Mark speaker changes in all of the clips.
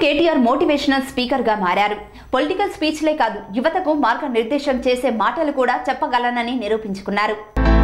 Speaker 1: KTR motivational speaker గా మారారు political స్పీచ్లే కాదు యువతకు మార్గనిర్దేశం చేసే మాటలు కూడా చెప్పగలనని నిరూపించుకున్నారు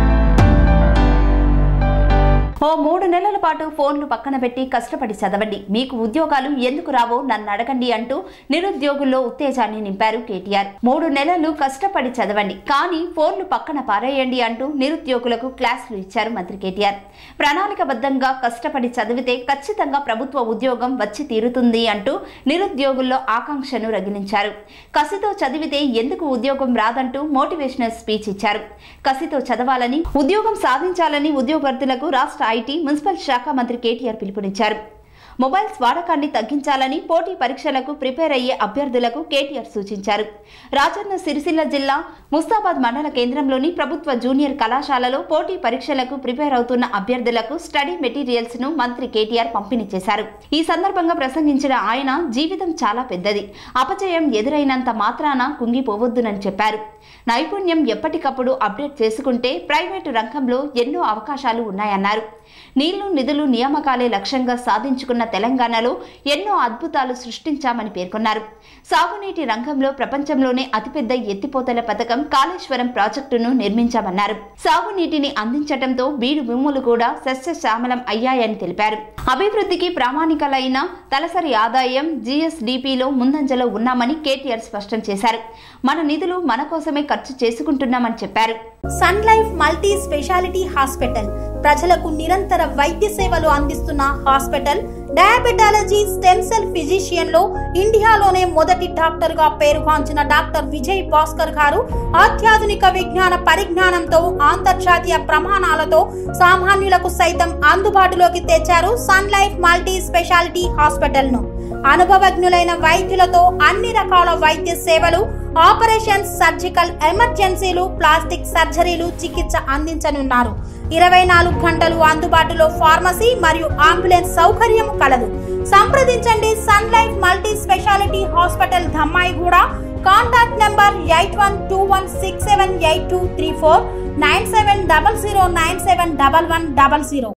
Speaker 1: ఓ మూడు నెలల పాటు ఫోన్లు పక్కన పెట్టి కష్టపడి చదవండి మీకు ఉద్యోగాలు ఎందుకు రావో నన్ను అడగండి అంటూ నిరుద్యోగుల్లో ఉత్తేజాన్ని నింపారు కేటీఆర్ మూడు నెలలు కష్టపడి చదవండి కానీ ఫోన్లు పక్కన పారేయండి అంటూ నిరుద్యోగులకు క్లాసులు ఇచ్చారు మంత్రి కేటీఆర్ ప్రణాళికబద్ధంగా కష్టపడి చదివితే ఖచ్చితంగా ప్రభుత్వ ఉద్యోగం వచ్చి తీరుతుంది అంటూ నిరుద్యోగుల్లో ఆకాంక్షను రగిలించారు కసితో చదివితే ఎందుకు ఉద్యోగం రాదంటూ మోటివేషనల్ స్పీచ్ ఇచ్చారు కసితో చదవాలని ఉద్యోగం సాధించాలని ఉద్యోగార్థులకు రాష్ట్ర ఐటీ మున్సిపల్ శాఖ మంత్రి కేటీఆర్ పిలుపునిచ్చారు మొబైల్స్ వాడకాన్ని తగ్గించాలని పోటీ పరీక్షలకు ప్రిపేర్ అయ్యే అభ్యర్థులకు కేటీఆర్ సూచించారు రాజన్న సిరిసిల్ల జిల్లా ముస్తాబాద్ మండల కేంద్రంలోని ప్రభుత్వ జూనియర్ కళాశాలలో పోటీ పరీక్షలకు ప్రిపేర్ అవుతున్న అభ్యర్థులకు స్టడీ మెటీరియల్స్ ను మంత్రి కేటీఆర్ పంపిణీ చేశారు ఈ సందర్భంగా ప్రసంగించిన ఆయన జీవితం చాలా పెద్దది అపజయం ఎదురైనంత మాత్రాన కుంగిపోవద్దునని చెప్పారు నైపుణ్యం ఎప్పటికప్పుడు అప్డేట్ చేసుకుంటే ప్రైవేటు రంగంలో ఎన్నో అవకాశాలు ఉన్నాయన్నారు నీళ్లు నిధులు నియామకాలే లక్ష్యంగా సాధించుకున్న తెలంగాణలో ఎన్నో అద్భుతాలు సృష్టించామని పేర్కొన్నారు సాగునీటి రంగంలో ప్రపంచంలోనే అతిపెద్ద ఎత్తిపోతల పథకం కాళేశ్వరం ప్రాజెక్టును నిర్మించామన్నారు సాగునీటిని అందించడంతో బీడు భూములు కూడా సస్యశ్యామలం అయ్యాయని తెలిపారు అభివృద్ధికి ప్రామాణికలైన తలసరి ఆదాయం జీఎస్డీపీలో ముందంజలో ఉన్నామని కేటీఆర్ స్పష్టం చేశారు మన నిధులు మన కోసమే ఖర్చు చేసుకుంటున్నామని చెప్పారు
Speaker 2: Sun Life multi speciality hospital ప్రజలకు నిరంతర వైద్య సేవలు అందిస్తున్న hospital diabetology stem cell physician లో ఇండియాలోనే మొదటి డాక్టర్ గా పేరుగాంచిన డాక్టర్ విజయ్ భాస్కర్ గారు అత్యాధునిక విజ్ఞాన పరిజ్ఞానంతో అంతర్జాతీయ ప్రమాణాలతో సామాన్యులకు సైతం అందుబాటులోకి తెచ్చారు Sun Life multi speciality hospital ను అనుభవజ్ఞులైన వైద్యులతో అన్ని రకాల వైద్య సేవలు ఆపరేషన్స్ సర్జికల్ ఎమర్జెన్సీలు ప్లాస్టిక్ సర్జరీలు చికిత్స అందించనున్నారు ఇరవై నాలుగు గంటలు అందుబాటులో ఫార్మసీ మరియు అంబులెన్స్ సౌకర్యం కలదు సంప్రదించండి Sun Life multi speciality hospital Dhammaiguda contact number eight one two one six seven eight two three four nine seven double zero nine seven double one double zero